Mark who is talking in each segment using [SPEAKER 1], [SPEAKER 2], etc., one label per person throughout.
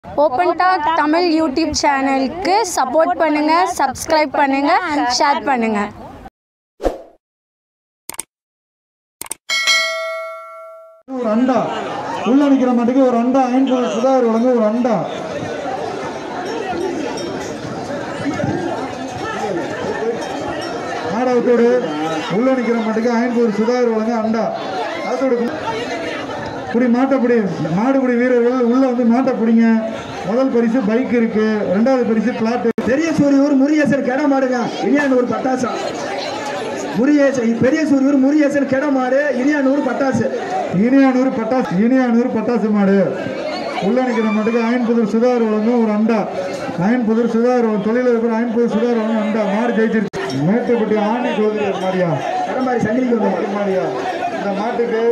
[SPEAKER 1] Open talk Tamil YouTube சேனலுக்கு support பண்ணுங்க subscribe பண்ணுங்க ஷேர் பண்ணுங்க
[SPEAKER 2] ஒரு அண்டா உள்ள நிக்கிற மாட்டுக்கு ஒரு அண்டா ஐம்பது சுதாகர் வழங்க ஒரு அண்டா நாடகத்தோடு உள்ள நிக்கிற மாட்டுக்கு ஐம்பது சுதாகர் வழங்க அண்டா அதோடு இப்படி மாட்டப்படி மாடுபிடி வீரர்கள் உள்ள வந்து மாட்டை பிடிங்க முதல் பரிசு பைக் இருக்கு ரெண்டாவது பரிசு பிளாட்
[SPEAKER 3] பெரிய சூரியூர் முருகேசன் கெட மாடுங்க இனியானூர் பட்டாசா முருகேசன் பெரிய சூரியூர் முருகேசன் கெட மாடு இனியானூர் பட்டாசு
[SPEAKER 2] இனியானூர் பட்டாசு இனியானூர் பட்டாசு மாடு உள்ள நிற்கிற மாட்டுக்கு ஐம்பது சுதாகர் வழங்கும் ஒரு அண்டா ஐம்பது சுதாகர் வழங்கும் தொழிலதிபர் ஐம்பது சுதாகர் வழங்கும் அண்டா மாடு ஜெயிச்சிருச்சு மேட்டுப்பட்டி ஆணி சோதரியர் மாடியா
[SPEAKER 3] கெட மாதிரி சங்கிலிக்கு வந்த மாடு
[SPEAKER 2] மாடியா இந்த மாட்டுக்கு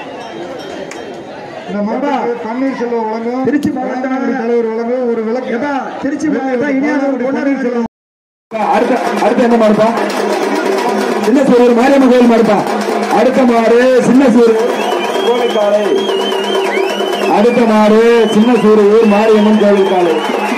[SPEAKER 2] இந்த மாட்டுக்கு பன்னீர்செல்வம் வழங்கும்
[SPEAKER 3] திருச்சி மாவட்டம்
[SPEAKER 2] மாவட்ட தலைவர் வழங்கும் ஒரு விளக்கு
[SPEAKER 3] ஏப்பா, திருச்சி மாவட்டம் இனியானூர் பொன்னாடி
[SPEAKER 2] பன்னீர்செல்வம்
[SPEAKER 4] அடுத்த அடுத்த என்ன மாடுப்பா சின்ன சூரியர் மாரியம்மன் கோயில் மாடுப்பா அடுத்த மாடு சின்ன சூரியர் கோவில் காலை அடுத்த மாடு சின்ன சூரியர் மாரியம்மன் கோவில் காலை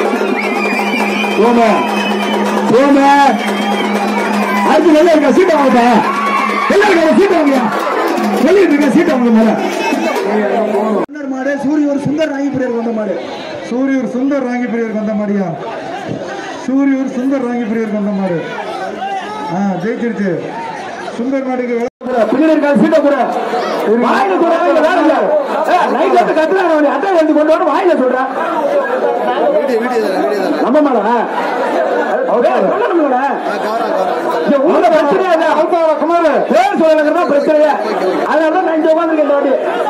[SPEAKER 4] போம போம அடுத்து வெளியே இருக்க சீட்டை வாங்கப்பா வெளியே இருக்க சீட்டை வாங்க வெளியே இருக்க சீட்டை வாங்க மேல
[SPEAKER 3] பொன்னர் மாடு சூரியூர் சுந்தர் ராங்கிபுரியர் வந்த மாடு
[SPEAKER 2] சூரியூர் சுந்தர் ராங்கி பிரியர் வந்த மாடியா சூரியூர் சுந்தர் ராங்கி பிரியர் வந்த மாடு ஆ ஜெயிச்சிருச்சு சுந்தர் மாடுக்கு விளக்கு
[SPEAKER 4] பின்னாடி இருக்க சீட்டை கூட வாயில கூட வேற இல்ல லைட்ல இருந்து கத்துறாங்க அவனை அட்டை வந்து கொண்டு வந்து வாயில சொல்றேன் நம்ம மேல சொல்லணும்ல இந்த ஊர்ல பிரச்சனை இல்ல அவசர குமார் பேர் சொல்லலங்கிறதா பிரச்சனை அதனால நான் இங்க உட்காந்துருக்கேன் இந்த வாட்டி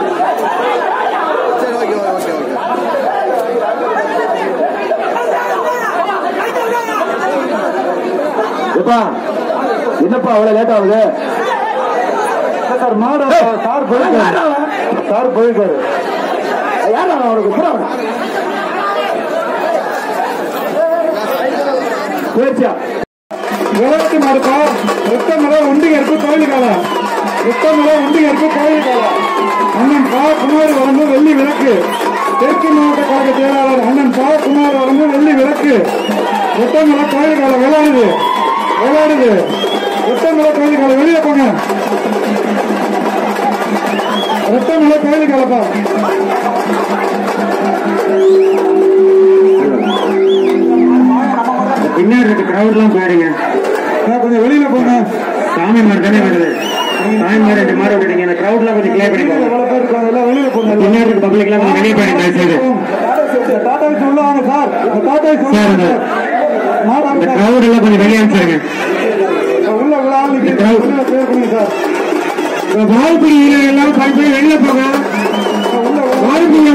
[SPEAKER 4] எப்பா என்னப்பா அவ்வளவு லேட் ஆகுது
[SPEAKER 2] சார் மாடு சார் போயிருக்காரு சார் போயிருக்காரு
[SPEAKER 4] யார் அவனுக்கு புறம் பேச்சியா
[SPEAKER 2] விளக்கு மாடுப்பா ரெட்ட மலை உண்டிகை இருக்கு கோயில் கால ரெட்ட மலை உண்டிகை இருக்கு கோயில் கால அண்ணன் பா குமார் வழங்கும் வெள்ளி விளக்கு தெற்கு மாவட்ட கழக செயலாளர் அண்ணன் பா குமார் வழங்கும் வெள்ளி விளக்கு ரெட்டமலை கோயில் கால விளையாடுது விளையாடுது ரெட்டமலை கோயில் கால வெளியே போங்க ரெட்டமலை கோயில் காலப்பா
[SPEAKER 5] பின்னாடி இருக்க கிரௌட்லாம் போயிடுங்க
[SPEAKER 2] நான் கொஞ்சம் வெளியில போங்க
[SPEAKER 5] சாமி மாடு தானே வருது சாமி மாடு ரெண்டு மாடு விட்டுட்டீங்க அந்த கிரௌட்லாம் கொஞ்சம் கிளியர் பண்ணிக்கோங்க
[SPEAKER 2] எவ்வளவு பேர் இருக்காங்க எல்லாம் வெளியில போங்க
[SPEAKER 5] பின்னாடி இருக்க பப்ளிக்லாம் கொஞ்சம் வெளியே போயிடுங்க தயவுசெய்து
[SPEAKER 2] டாடா வச்சு உள்ள வாங்க சார் இந்த டாடா வச்சு உள்ள
[SPEAKER 5] சார்,
[SPEAKER 2] வாங்க.
[SPEAKER 5] இந்த-
[SPEAKER 2] மாடு
[SPEAKER 5] இந்த
[SPEAKER 2] அங்க-
[SPEAKER 5] கிரௌட் எல்லாம் கொஞ்சம் வெளியே அனுப்பிச்சிருங்க
[SPEAKER 2] உள்ள உள்ள ஆள் நிக்குது.
[SPEAKER 5] crowd.
[SPEAKER 2] உள்ள பேர் பண்ணுங்க சார்
[SPEAKER 5] இந்த வாய்ப்பு எல்லாம் பத்து பேர் வெளியே போங்க வாய்ப்பு